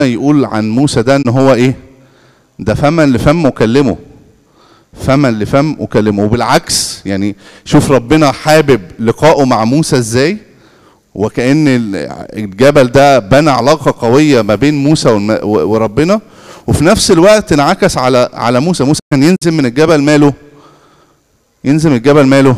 يقول عن موسى ده ان هو ايه ده فما لفم وكلمه فما لفم وكلمه وبالعكس يعني شوف ربنا حابب لقائه مع موسى ازاي وكأن الجبل ده بنى علاقة قوية ما بين موسى وربنا وفي نفس الوقت انعكس على على موسى موسى كان ينزل من الجبل ماله ينزل من الجبل ماله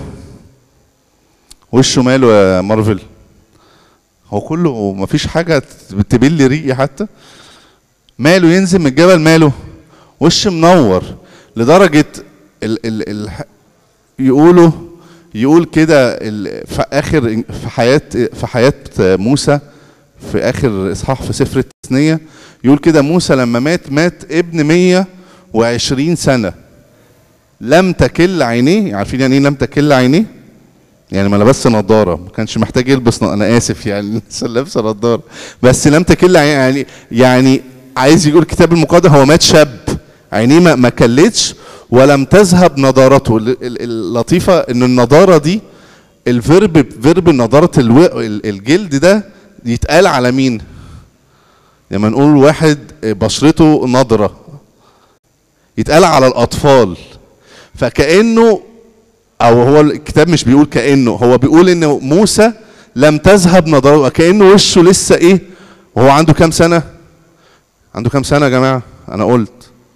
وشه ماله يا مارفل هو كله ما فيش حاجة تبل ريقي حتى ماله ينزل من الجبل ماله وش منور لدرجة ال ال ال يقولوا يقول كده في اخر في حياه في حياه موسى في اخر اصحاح في سفر التثنيه يقول كده موسى لما مات مات ابن 120 سنه لم تكل عينيه عارفين يعني ايه لم تكل عينيه؟ يعني ما لبس نظاره ما كانش محتاج يلبس انا اسف يعني لسه لابسه نظاره بس لم تكل عينيه يعني يعني عايز يقول الكتاب المقدس هو مات شاب عينيه ما, ما كلتش ولم تذهب نضارته اللطيفة ان النضارة دي الفيرب فيرب نضارة الجلد ده يتقال على مين لما نقول واحد بشرته نضرة يتقال على الأطفال فكأنه أو هو الكتاب مش بيقول كأنه هو بيقول إن موسى لم تذهب نضارته كأنه وشه لسه إيه وهو عنده كام سنة عنده كام سنة يا جماعة أنا قلت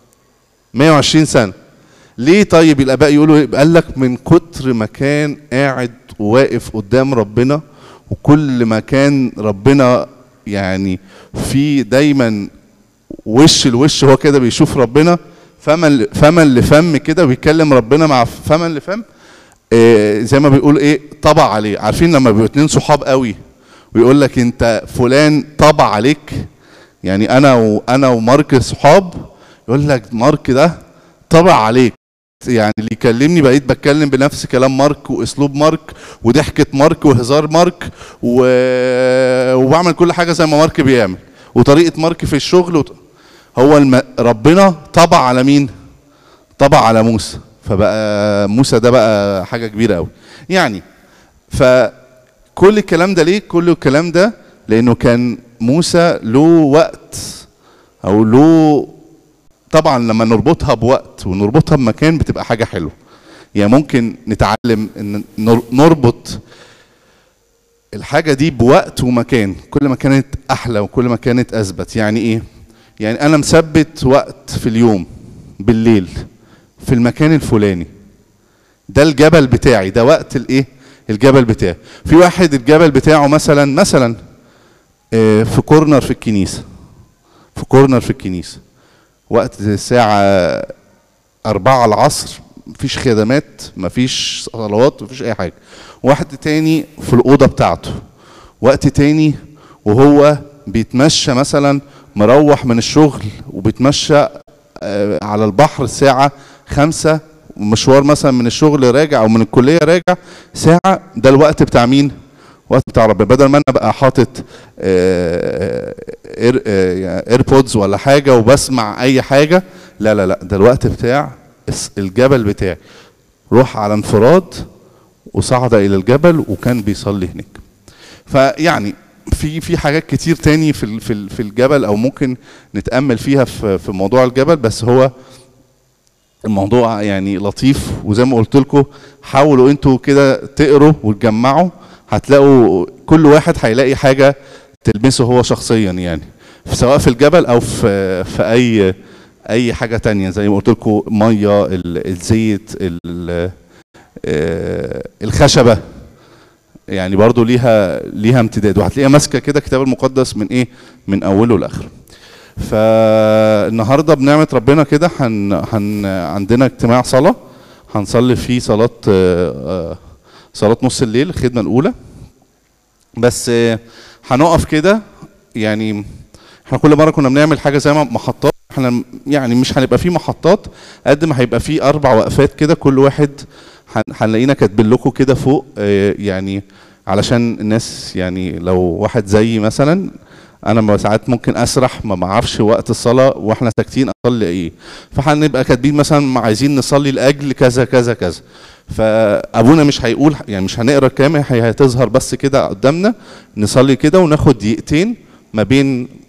120 سنة ليه طيب الاباء يقولوا قال لك من كتر ما كان قاعد وواقف قدام ربنا وكل ما كان ربنا يعني في دايما وش لوش هو كده بيشوف ربنا فمن فمن لفم كده بيتكلم ربنا مع فمن لفم إيه زي ما بيقول ايه طبع عليه عارفين لما بيبقوا اتنين صحاب قوي ويقول لك انت فلان طبع عليك يعني انا وانا ومارك صحاب يقول لك مارك ده طبع عليك يعني اللي يكلمني بقيت بتكلم بنفس كلام مارك واسلوب مارك وضحكه مارك وهزار مارك و... وبعمل كل حاجه زي ما مارك بيعمل وطريقه مارك في الشغل وط... هو الم... ربنا طبع على مين؟ طبع على موسى فبقى موسى ده بقى حاجه كبيره قوي يعني فكل الكلام ده ليه؟ كل الكلام ده لانه كان موسى له وقت او له طبعا لما نربطها بوقت ونربطها بمكان بتبقى حاجه حلوه يعني ممكن نتعلم ان نربط الحاجه دي بوقت ومكان كل ما كانت احلى وكل ما كانت اثبت يعني ايه يعني انا مثبت وقت في اليوم بالليل في المكان الفلاني ده الجبل بتاعي ده وقت الايه الجبل بتاعي في واحد الجبل بتاعه مثلا مثلا في كورنر في الكنيسه في كورنر في الكنيسه وقت الساعة أربعة العصر مفيش خدمات مفيش صلوات مفيش أي حاجة واحد تاني في الأوضة بتاعته وقت تاني وهو بيتمشى مثلا مروح من الشغل وبيتمشى على البحر الساعة خمسة مشوار مثلا من الشغل راجع أو من الكلية راجع ساعة ده الوقت بتاع مين؟ وقت بتاع ربنا بدل ما انا ابقى حاطط ايربودز ولا حاجه وبسمع اي حاجه لا لا لا ده الوقت بتاع الجبل بتاعي روح على انفراد وصعد الى الجبل وكان بيصلي هناك فيعني في في حاجات كتير تاني في في في الجبل او ممكن نتامل فيها في في موضوع الجبل بس هو الموضوع يعني لطيف وزي ما قلت لكم حاولوا انتوا كده تقروا وتجمعوا هتلاقوا كل واحد هيلاقي حاجه تلمسه هو شخصيا يعني سواء في الجبل او في في اي اي حاجه تانية زي ما قلت لكم ميه الزيت الخشبه يعني برضو ليها ليها امتداد وهتلاقيها ماسكه كده الكتاب المقدس من ايه من اوله لاخره فالنهارده بنعمه ربنا كده هن هن عندنا اجتماع صلاه هنصلي فيه صلاه صلاه نص الليل الخدمه الاولى بس هنقف كده يعني احنا كل مره كنا بنعمل حاجه زي ما محطات احنا يعني مش هنبقى في محطات قد ما هيبقى في اربع وقفات كده كل واحد هنلاقينا كاتبين لكم كده فوق يعني علشان الناس يعني لو واحد زيي مثلا انا ساعات ممكن اسرح ما بعرفش وقت الصلاه واحنا ساكتين اصلي ايه فهنبقى كاتبين مثلا عايزين نصلي لاجل كذا كذا كذا فابونا مش هيقول يعني مش هنقرا كامل هي هتظهر بس كده قدامنا نصلي كده وناخد دقيقتين ما بين